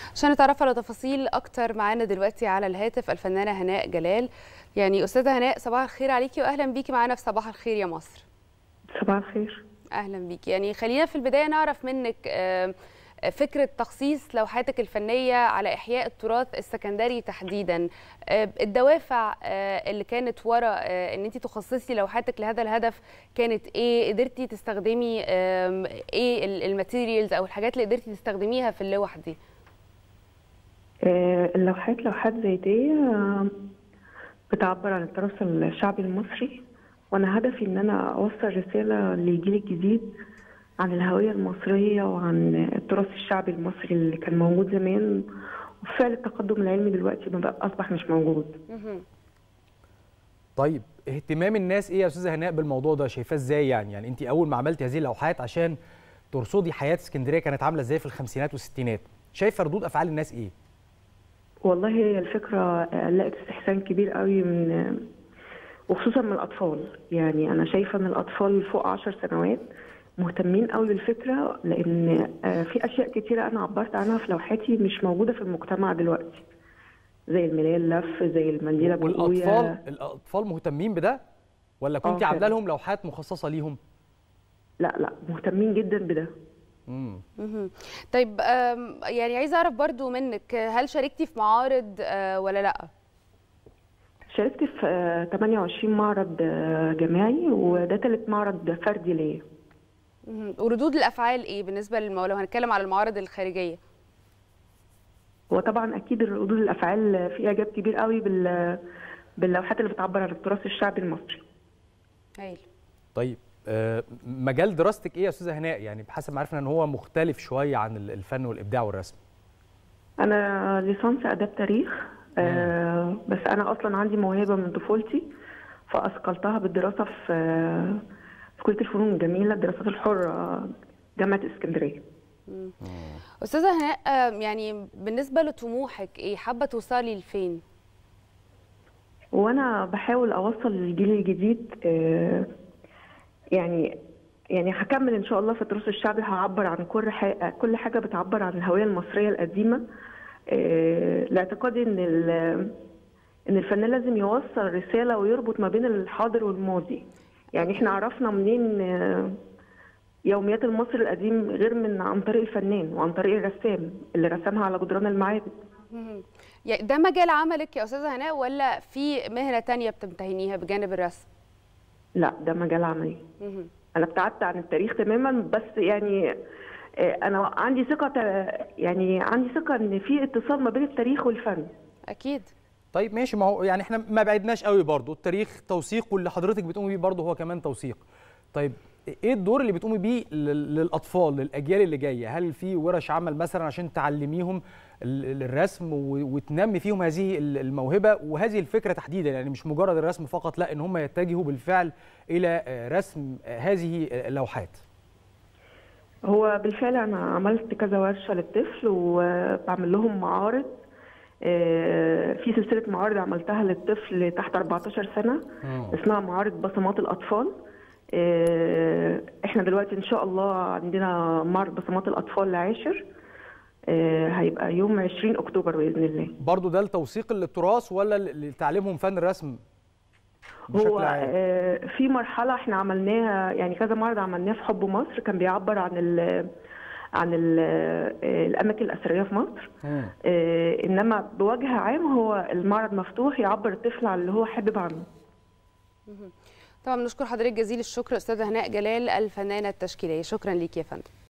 عشان نتعرف على تفاصيل اكتر معانا دلوقتي على الهاتف الفنانه هناء جلال يعني استاذه هناء صباح الخير عليكي واهلا بيكي معانا في صباح الخير يا مصر صباح الخير اهلا بيكي يعني خلينا في البدايه نعرف منك فكره تخصيص لوحاتك الفنيه على احياء التراث السكندري تحديدا الدوافع اللي كانت ورا ان انت تخصصي لوحاتك لهذا الهدف كانت ايه قدرتي تستخدمي ايه الماتيريالز او الحاجات اللي قدرتي تستخدميها في اللوح دي اللوحات لوحات زيتيه بتعبر عن التراث الشعبي المصري وانا هدفي ان انا اوصل رساله للجيل الجديد عن الهويه المصريه وعن التراث الشعبي المصري اللي كان موجود زمان وفعل التقدم العلمي دلوقتي بقى اصبح مش موجود طيب اهتمام الناس ايه يا استاذه هناء بالموضوع ده شايفاه ازاي يعني يعني انت اول ما عملتي هذه اللوحات عشان ترصدي حياه اسكندريه كانت عامله ازاي في الخمسينات والستينات شايفه ردود افعال الناس ايه والله هي الفكره لقت استحسان كبير قوي من وخصوصا من الاطفال يعني انا شايفه ان الاطفال فوق 10 سنوات مهتمين قوي بالفكره لان في اشياء كتيره انا عبرت عنها في لوحاتي مش موجوده في المجتمع دلوقتي زي الملايه اللف زي المنديله والاطفال الاطفال مهتمين بده ولا كنت عامله لهم لوحات مخصصه ليهم لا لا مهتمين جدا بده امم طيب يعني عايزه اعرف برضو منك هل شاركتي في معارض ولا لا شاركت في 28 معرض جماعي وده ثالث معرض فردي ليا وردود الافعال ايه بالنسبه للمو... لو هنتكلم على المعارض الخارجيه وطبعا اكيد ردود الافعال في اعجاب كبير قوي بال باللوحات اللي بتعبر عن التراث الشعبي المصري هايل طيب آه مجال دراستك ايه يا استاذه هناء يعني بحسب ما عرفنا ان هو مختلف شويه عن الفن والابداع والرسم انا ليسانس اداب تاريخ آه بس انا اصلا عندي موهبه من طفولتي فاثقلتها بالدراسه في في كليه الفنون الجميله الدراسات الحره جامعه اسكندريه استاذه هناء يعني بالنسبه لطموحك ايه حابه توصلي لفين وانا بحاول اوصل للجيل الجديد آه يعني يعني هكمل ان شاء الله في التراث الشعبي هعبر عن كل حاجه كل حاجه بتعبر عن الهويه المصريه القديمه آه لاعتقادي ان ان الفنان لازم يوصل رساله ويربط ما بين الحاضر والماضي يعني احنا عرفنا منين يوميات المصري القديم غير من عن طريق الفنان وعن طريق الرسام اللي رسمها على جدران المعابد ده مجال عملك يا استاذه هناء ولا في مهنه تانية بتمتهنيها بجانب الرسم لا ده مجال عملي انا ابتعدت عن التاريخ تماما بس يعني انا عندي ثقه يعني عندي ثقه ان في اتصال ما بين التاريخ والفن اكيد طيب ماشي ما هو يعني احنا ما بعدناش قوي برضو التاريخ توثيق واللي حضرتك بتقومي بيه برضو هو كمان توثيق طيب ايه الدور اللي بتقومي بيه للاطفال للاجيال اللي جايه هل في ورش عمل مثلا عشان تعلميهم الرسم وتنمي فيهم هذه الموهبه وهذه الفكره تحديدا يعني مش مجرد الرسم فقط لا ان هم يتجهوا بالفعل الى رسم هذه اللوحات هو بالفعل انا عملت كذا ورشه للطفل وبعمل لهم معارض في سلسله معارض عملتها للطفل تحت 14 سنه اسمها معارض بصمات الاطفال احنا دلوقتي ان شاء الله عندنا معرض بصمات الاطفال العاشر هيبقى يوم 20 اكتوبر باذن الله برضو ده لتوثيق التراث ولا لتعليمهم فن الرسم هو في مرحله احنا عملناها يعني كذا معرض عملناه في حب مصر كان بيعبر عن ال عن ال الاماكن الاثريه في مصر آه انما بوجه عام هو المعرض مفتوح يعبر الطفل عن اللي هو حابب عنه طبعا بنشكر حضرتك جزيل الشكر استاذه هناء جلال الفنانه التشكيليه شكرا ليك يا فندم